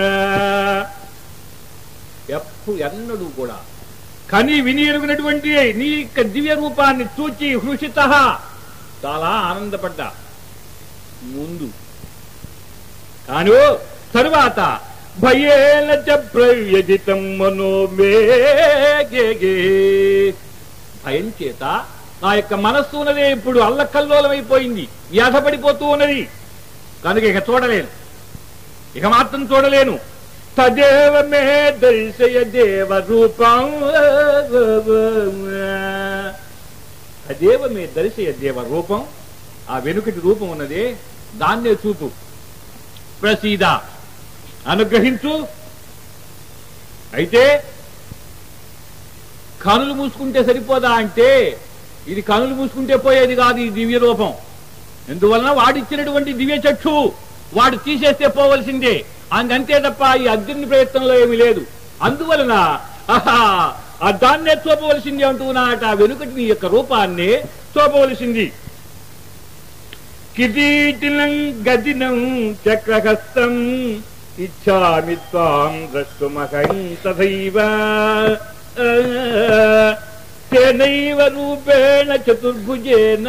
ఎప్పుడు ఎన్నడూ కూడా కని వినియరుగునటువంటి నీ యొక్క దివ్య రూపాన్ని చూచి హృషిత చాలా ఆనందపడ్డా ముందు కాను తరువాత భయేన చ ప్రవ్యజితం మనో మేఘే భయం చేత నా యొక్క మనస్సు ఉన్నదే ఇప్పుడు అల్లకల్లోలమైపోయింది వ్యాధపడిపోతూ ఉన్నది కనుక ఇక చూడలేను ఇక మాత్రం చూడలేను తదేవ మే దర్శయ దేవ రూపం తదేవ మే దర్శయ దేవ రూపం ఆ వెనుకటి రూపం ఉన్నదే దాన్నే చూపు ప్రసీద అనుగ్రహించు అయితే కనులు మూసుకుంటే సరిపోదా అంటే ఇది కనులు మూసుకుంటే పోయేది కాదు ఈ దివ్య రూపం ఎందువలన వాడిచ్చినటువంటి దివ్య చక్షు వాడు తీసేస్తే పోవలసిందే అంతే తప్ప ఈ అర్జునుని ప్రయత్నంలో ఏమీ లేదు అందువలన ఆహా, ఆ దాన్నే చూపవలసింది అంటున్నాట ఆ వెనుకటి నీ యొక్క రూపాన్ని చూపవలసింది కిరీటినం గదినం చక్రహస్తం ఇచ్చామి త్వాం ద్రష్టుమహం తథైవ ఆ, తేనైవ రూపేణ చతుర్భుజేన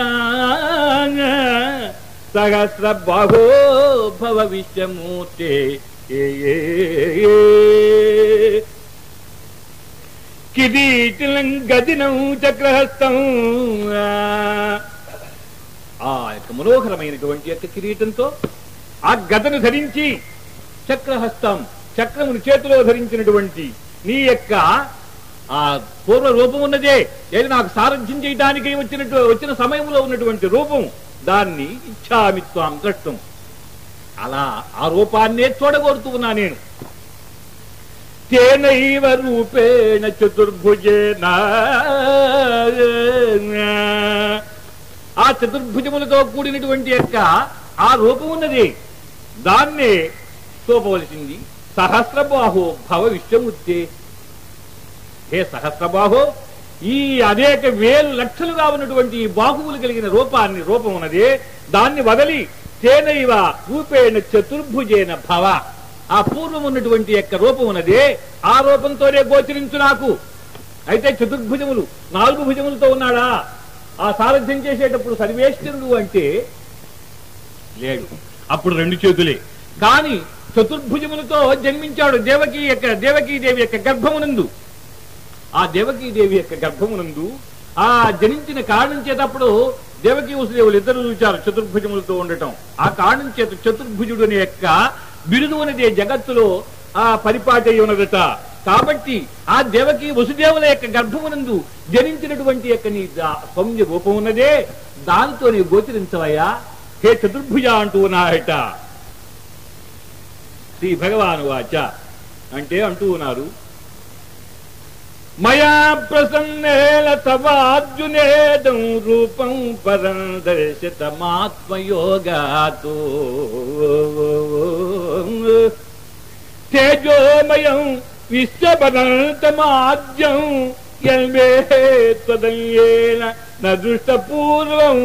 సహస్ర బాహో భవ విశ్వమూర్తే ఏ ఏ ఏ. కిరీటిలం గదినం చక్రహస్తం ఆ యొక్క మనోహరమైనటువంటి యొక్క కిరీటంతో ఆ గదను ధరించి చక్రహస్తం చక్రమును చేతిలో ధరించినటువంటి నీ యొక్క ఆ పూర్వ రూపం ఉన్నదే ఏది నాకు సారథ్యం చేయడానికి వచ్చినట్టు వచ్చిన సమయంలో ఉన్నటువంటి రూపం దాన్ని ఇచ్చామిత్వం ద్రష్టం అలా ఆ రూపాన్నే చూడగోరుతూ నేను తేనైవ రూపేణ చతుర్భుజేన ఆ చతుర్భుజములతో కూడినటువంటి యొక్క ఆ రూపం ఉన్నది దాన్నే చూపవలసింది సహస్రబాహో భవ విశ్వముత్తే హే సహస్రబాహో ఈ అనేక వేలు లక్షలుగా ఉన్నటువంటి ఈ బాహువులు కలిగిన రూపాన్ని రూపం ఉన్నది దాన్ని వదలి తేనైవ రూపేణ చతుర్భుజేన భవ ఆ పూర్వం ఉన్నటువంటి యొక్క రూపం ఉన్నది ఆ రూపంతోనే గోచరించు నాకు అయితే చతుర్భుజములు నాలుగు భుజములతో ఉన్నాడా ఆ సారథ్యం చేసేటప్పుడు సర్వేశ్వరుడు అంటే లేడు అప్పుడు రెండు చేతులే కాని చతుర్భుజములతో జన్మించాడు దేవకి యొక్క దేవకీ దేవి యొక్క గర్భమునందు ఆ దేవకీ దేవి యొక్క గర్భమునందు ఆ జనించిన కారణం చేతప్పుడు దేవకీ వసుదేవులు ఇద్దరు చూచారు చతుర్భుజములతో ఉండటం ఆ కారణం చేత చతుర్భుజుడు అనే యొక్క బిరుదు అనేది జగత్తులో ఆ పరిపాటి అయి ఉన్నదట కాబట్టి ఆ దేవకి వసుదేవుల యొక్క గర్భమునందు జనించినటువంటి యొక్క నీ దా- సౌమ్య రూపం ఉన్నదే దానితో నీ గోచరించవయ్యా హే చతుర్భుజ అంటూ ఉన్నాయట శ్రీ భగవాను వాచ అంటే అంటూ ఉన్నారు మయా ప్రసన్నేల తవార్జునేదం రూపం పరం దర్శతమాత్మయోగాతో తేజోమయం విశ్వపదంతమాద్యం ఎల్మే త్వదయ్యేన నదృష్టపూర్వం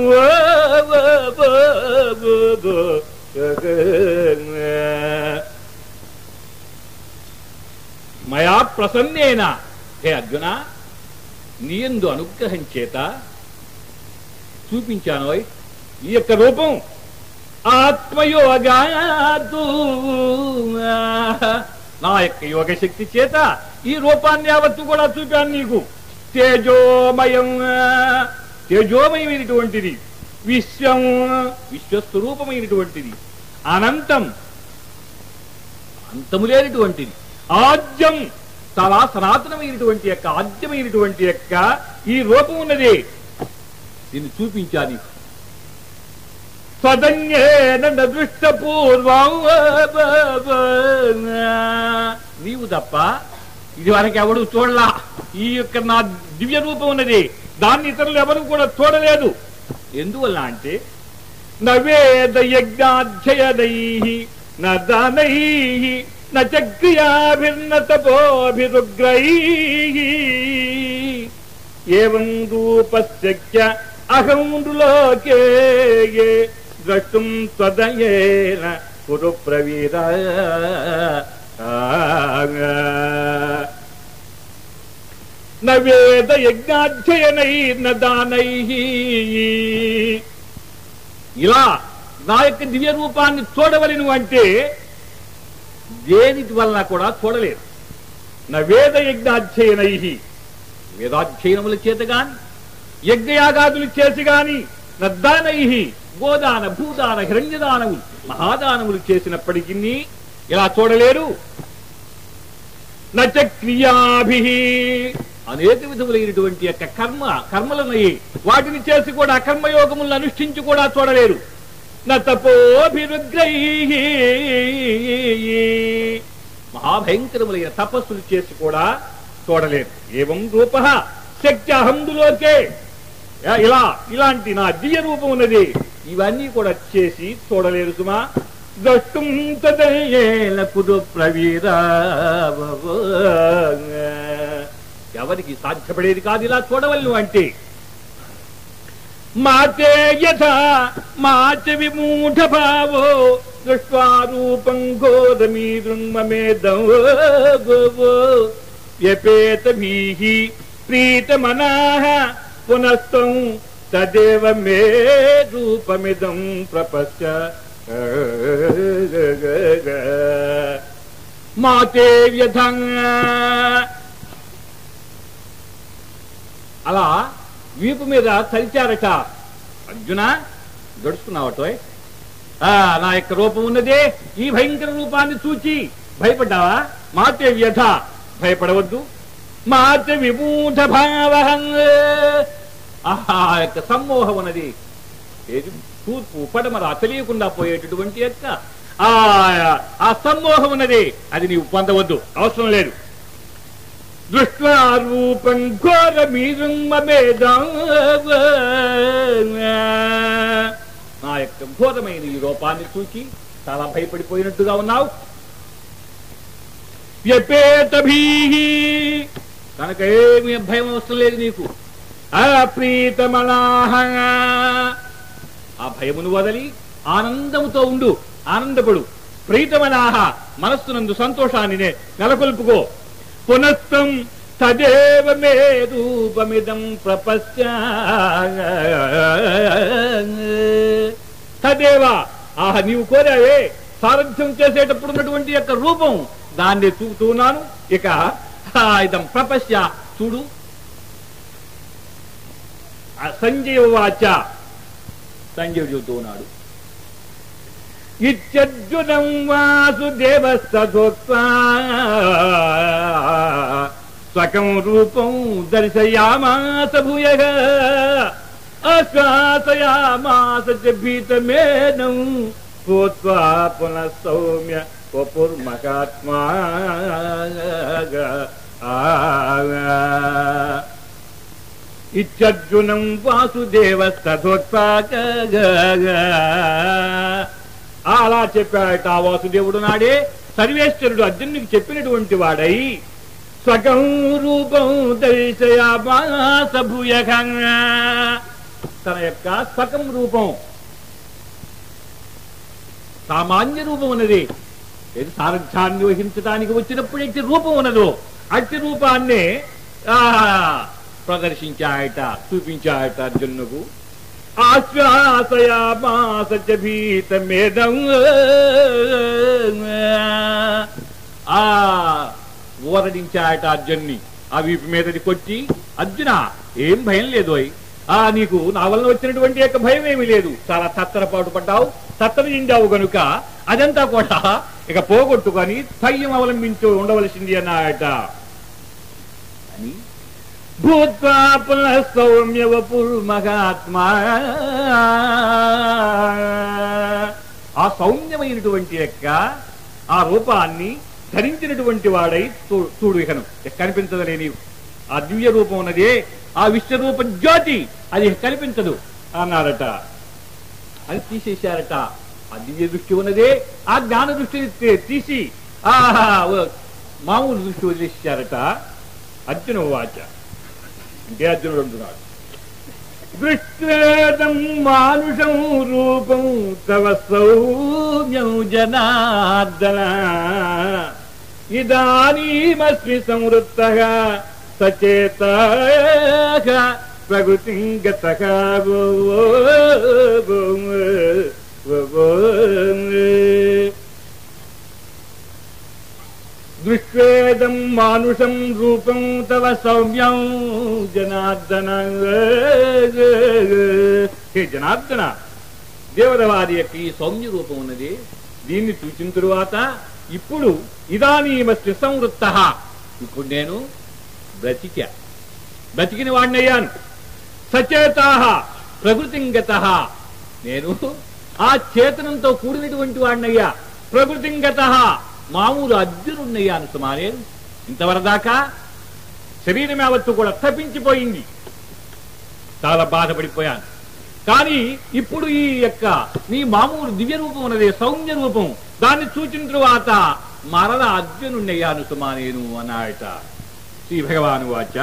మయా ప్రసన్నేన హే అర్జున నీయందు అనుగ్రహం చేత చూపించాను ఓయ్. ఈ యొక్క రూపం ఆత్మయోగాదు నా యొక్క యోగ శక్తి చేత ఈ రూపాన్ని యావత్తు కూడా చూపాను నీకు తేజోమయం తేజోమయమైనటువంటిది విశ్వం విశ్వస్వరూపమైనటువంటిది అనంతం అంతము లేనటువంటిది ఆద్యం చాలా సనాతనమైనటువంటి యొక్క ఆద్యమైనటువంటి యొక్క ఈ రూపం ఉన్నది దీన్ని చూపించా నీకు స్వదన్యేన దృష్ట పూర్వం నీవు తప్ప ఇది వరకు ఎవడు చూడలా ఈ యొక్క నా దివ్య రూపం ఉన్నది దాన్ని ఇతరులు ఎవరు కూడా చూడలేదు ఎందువల్ల అంటే నవేద యజ్ఞాధ్యయనై నై నక్రియాభిర్న తపోభిరుగ్రై ఏం రూపస్య అహం లోకే ద్రష్టుం త్వదయేన కురు ప్రవీర నవేద యజ్ఞాధ్యయనై నై ఇలా నా యొక్క దివ్య రూపాన్ని చూడవలను అంటే దేనిటి వలన కూడా చూడలేరు నా వేద యజ్ఞాధ్యయనై వేదాధ్యయనముల చేత గాని యజ్ఞయాగాదులు చేసి గాని నద్దానై గోదాన భూదాన హిరణ్యదానములు మహాదానములు చేసినప్పటికీ ఇలా చూడలేరు నచ క్రియాభి అనేక విధములైనటువంటి యొక్క కర్మ కర్మలున్నాయి వాటిని చేసి కూడా కర్మయోగములను అనుష్ఠించి కూడా చూడలేరు నతపోభిరుగ్రై మహాభయంకరములైన తపస్సులు చేసి కూడా చూడలేరు ఏవం రూప శక్తి అహందులోకే ఇలా ఇలాంటి నా దివ్య రూపం ఉన్నది ఇవన్నీ కూడా చేసి చూడలేరు సుమా ద్రష్టుం తదయేన కురు ప్రవీర ఎవరికి సాధ్యపడేది కాదు ఇలా చూడవలను అంటే మాతే యథ మాచ విమూఢ భావో దృష్ట్వా రూపం ఘోరమీ దృంగమేదం వ్యపేత భీహి ప్రీతమనాః పునస్తం తదేవ మే రూపమిదం ప్రపశ్య మాతే వ్యధం అలా వీపు మీద తలిచారట అర్జున గడుచుకున్నావటోయ్ ఆ నా యొక్క రూపం ఉన్నదే ఈ భయంకర రూపాన్ని చూచి భయపడ్డావా మాతే వ్యధ భయపడవద్దు మాత విమూఢ భావ ఆహా ఆ యొక్క సమ్మోహం ఉన్నది ఏది తూర్పు పడమర తెలియకుండా పోయేటటువంటి యొక్క ఆ ఆ సమ్మోహం ఉన్నది అది నీవు పొందవద్దు అవసరం లేదు దృష్ట్వా రూపం ఘోర మీరుంగమేదం నా యొక్క ఘోరమైన ఈ రూపాన్ని చూచి చాలా భయపడిపోయినట్టుగా ఉన్నావు వ్యపేత భీహి కనుక ఏమీ భయం అవసరం లేదు నీకు అప్రీతమనాహ ఆ భయమును వదలి ఆనందముతో ఉండు ఆనందపడు ప్రీతమనాహ మనస్సునందు సంతోషాన్ని నే- నెలకొల్పుకో పునస్తం తదేవ మే రూపమిదం ప్రపశ్య తదేవ ఆహ నీవు కోరావే సారథ్యం చేసేటప్పుడు ఉన్నటువంటి యొక్క రూపం దాన్ని చూపుతున్నాను ఇక ఆ, ఇదం ప్రపశ్య చూడు ఆ సంజయ వాచ సంజయుడు చెబుతూ ఉన్నాడు ఇత్యర్జునం వాసుదేవస్తోక్వా స్వకం రూపం దర్శయామాస భూయ ఆశ్వాసయామాస చ భీతమేనం భూత్వా పునః సౌమ్య వపుర్మహాత్మా ఇత్యర్జునం వాసుదేవస్తోత్పాక అలా చెప్పాడట ఆ వాసుదేవుడు నాడే సర్వేశ్వరుడు అర్జునుడికి చెప్పినటువంటి వాడై స్వకం రూపం దర్శయామాస భూయకంగా తన యొక్క స్వకం రూపం సామాన్య రూపం ఉన్నది ఏది సారథ్యాన్ని వహించడానికి వచ్చినప్పుడు ఎట్టి రూపం ఉన్నదో అట్టి రూపాన్నే ఆ, ప్రదర్శించాయట చూపించాయట అర్జునుకు ఆశ్వాసయామాస చ భీతమేదం ఆ ఊరడించాయట అర్జున్ని ఆ వీపు మీదది కొట్టి అర్జున ఏం భయం లేదు అయ్ ఆ నీకు నా వలన వచ్చినటువంటి యొక్క భయం ఏమీ లేదు చాలా తత్తరపాటు పడ్డావు తత్తర నిండావు గనుక అదంతా కూడా ఇక పోగొట్టుకొని స్థైర్యం అవలంబించు ఉండవలసింది అన్నాయట అని భూత్వా పునః సౌమ్యవపుర్ మహాత్మా ఆ సౌమ్యమైనటువంటి యొక్క ఆ రూపాన్ని ధరించినటువంటి వాడై చూ- చూడు ఇకను ఇక కనిపించదలే నీవు ఆ దివ్య రూపం ఉన్నదే ఆ విశ్వరూప జ్యోతి అది ఇక కనిపించదు అన్నారట అది తీసేశారట ఆ దివ్య దృష్టి ఉన్నదే ఆ జ్ఞాన దృష్టిని తీ- తీసి ఆ మామూలు దృష్టి వదిలేశారట అర్జున వాచ అంటే అర్జునుడు అంటున్నాడు దృష్ట్వేదం మానుషం రూపం తవ సౌమ్యం జనార్దన ఇదానీమస్మి సంవృత్త సచేత ప్రకృతి గత దృష్వేదం మానుషం రూపం తవ సౌమ్యం జనార్దన హే జనార్దన దేవదవారి యొక్క ఈ సౌమ్య రూపం ఉన్నది దీన్ని చూసిన తరువాత ఇప్పుడు ఇదానీమస్తి సంవృత్త ఇప్పుడు నేను బ్రతికా బ్రతికిన వాడినయ్యాను సచేతాహ ప్రకృతింగత నేను ఆ చేతనంతో కూడినటువంటి వాడినయ్యా ప్రకృతింగత మామూలు అర్జునున్నయ్యాను సుమారే ఇంతవరదాకా శరీరం యావత్తు కూడా తప్పించిపోయింది చాలా బాధపడిపోయాను కానీ ఇప్పుడు ఈ యొక్క నీ మామూలు దివ్య రూపం ఉన్నది సౌమ్య రూపం దాన్ని చూచిన తరువాత మరల అర్జునున్నయ్యాను సుమా నేను అన్నాయట శ్రీ భగవాను వాచ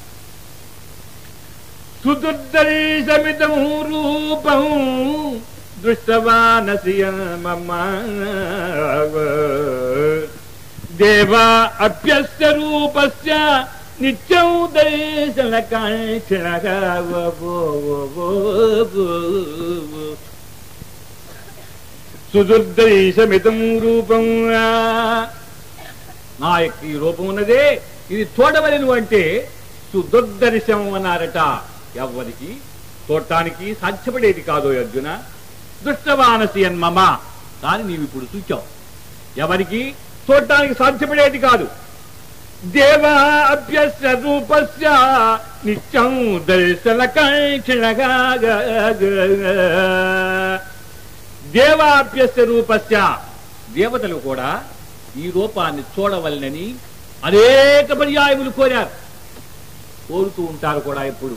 సుదుర్దర్శమితం రూపం దృష్టవానసి మమ దేవా అభ్యస్య రూపస్య నిత్యం దర్శన కాంక్షణ సుదుర్దర్శమితం రూపం నా యొక్క ఈ రూపం ఉన్నదే ఇది చూడవలను అంటే సుదుర్దర్శనం అన్నారట ఎవ్వరికి చూడటానికి సాధ్యపడేది కాదు అర్జున దుష్టవానసి అన్మమ కానీ నీవు ఇప్పుడు చూచావు ఎవరికి చూడటానికి సాధ్యపడేది కాదు దేవా అభ్యస్య రూపస్య నిత్యం దర్శన కాంక్షణగా దేవాభ్యస్య రూపస్య దేవతలు కూడా ఈ రూపాన్ని చూడవలనని అనేక పర్యాయములు కోరారు కోరుతూ ఉంటారు కూడా ఇప్పుడు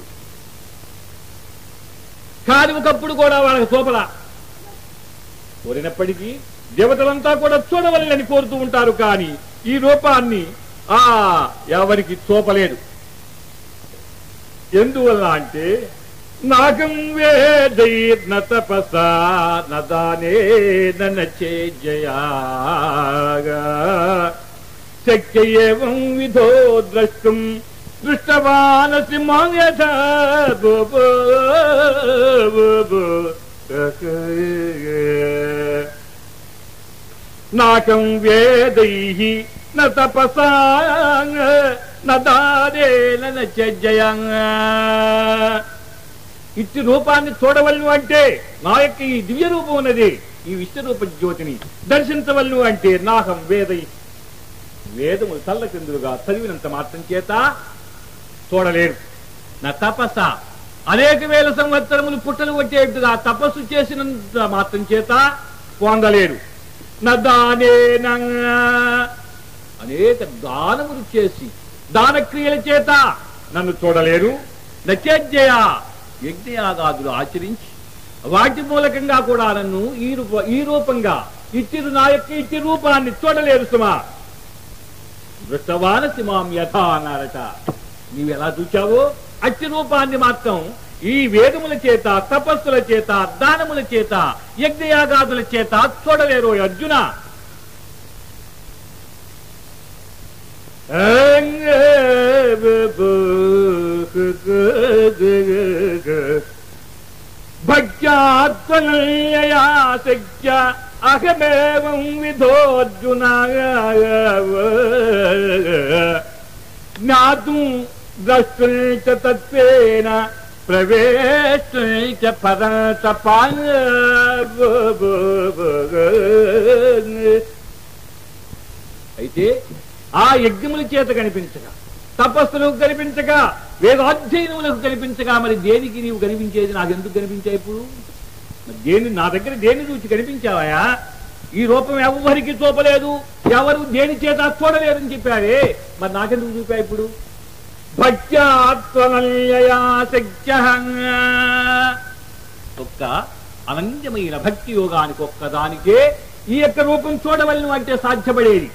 కానీ ఒకప్పుడు కూడా వాళ్ళకి చూపల కోరినప్పటికీ దేవతలంతా కూడా చూడవలనని కోరుతూ ఉంటారు కానీ ఈ రూపాన్ని ఆ ఎవరికి చూపలేదు ఎందువల్ల అంటే నాగం వేదైర్న తపసా నదానే నచేజయా శక్య ఏవం విధో ద్రష్టం దృష్టవానసి మాంగత నాకం వేదై న తపసా న దానేన నచజయంగా ఇట్టి రూపాన్ని చూడవలను అంటే నా యొక్క ఈ దివ్య రూపం ఉన్నది ఈ విశ్వరూప జ్యోతిని దర్శించవలను అంటే నాహం వేదై వేదములు తల్లకిందులుగా చదివినంత మాత్రం చేత చూడలేరు నా తపస్స అనేక వేల సంవత్సరములు పుట్టలు వచ్చేట్టుగా తపస్సు చేసినంత మాత్రం చేత పొందలేరు నా దానేనంగా అనేక దానములు చేసి దానక్రియల చేత నన్ను చూడలేరు నచేజ్జయ యజ్ఞయాగాదులు ఆచరించి వాటి మూలకంగా కూడా నన్ను ఈ రూప ఈ రూపంగా ఇచ్చిరు నా యొక్క ఇచ్చి రూపాన్ని చూడలేరు సుమా దృష్టవాన సిమాం యథ అన్నారట నీవు ఎలా చూచావో అట్టి రూపాన్ని మాత్రం ఈ వేదముల చేత తపస్సుల చేత దానముల చేత యజ్ఞయాగాదుల చేత చూడలేరు అర్జున త్వనయాశక్య అహమేవం విధోర్జున జ్ఞాతుం ద్రష్టుం చ తత్వేన ప్రవేశం చ పదంత అయితే ఆ యజ్ఞముల చేత కనిపించగా తపస్సులకు కనిపించగా వేదాధ్యయనములకు కనిపించగా మరి దేనికి నీవు కనిపించేది నాకు ఎందుకు కనిపించాయి ఇప్పుడు మరి దేని నా దగ్గర దేని చూసి కనిపించావయా ఈ రూపం ఎవరికి చూపలేదు ఎవరు దేని చేత చూడలేదని చెప్పావే మరి నాకెందుకు చూపా ఇప్పుడు భక్త్యాత్మనల్యయాశక్య ఒక్క అనంతమైన భక్తి యోగానికి ఒక్కదానికే ఈ యొక్క రూపం చూడవలను అంటే సాధ్యపడేది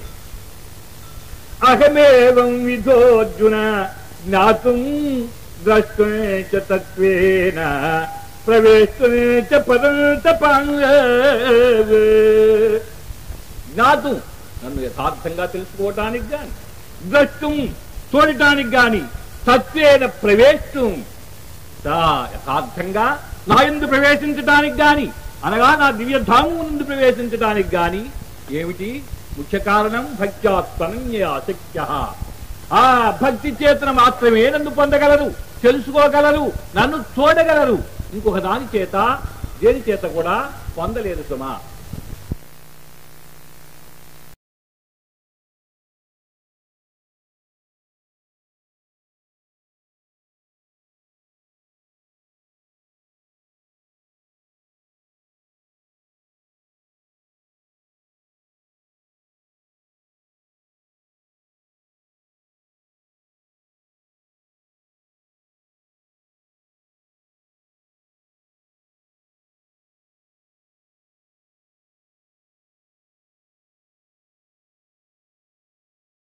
అహమేవం విధోర్జున జ్ఞాతుం ద్రష్టుం చ తత్వేన ప్రవేశం చ పదం జ్ఞాతం నన్ను యథార్థంగా తెలుసుకోవటానికి గాని ద్రష్టం చూడటానికి గాని తత్వేన ప్రవేశం తా- యథార్థంగా నా ఎందు ప్రవేశించటానికి గాని అనగా నా దివ్యధాము నుండి ప్రవేశించటానికి గాని ఏమిటి ముఖ్య కారణం భక్త్యాత్మనన్య శక్య ఆ భక్తి చేతన మాత్రమే నన్ను పొందగలరు తెలుసుకోగలరు నన్ను చూడగలరు ఇంకొక దాని చేత దేని చేత కూడా పొందలేదు సుమా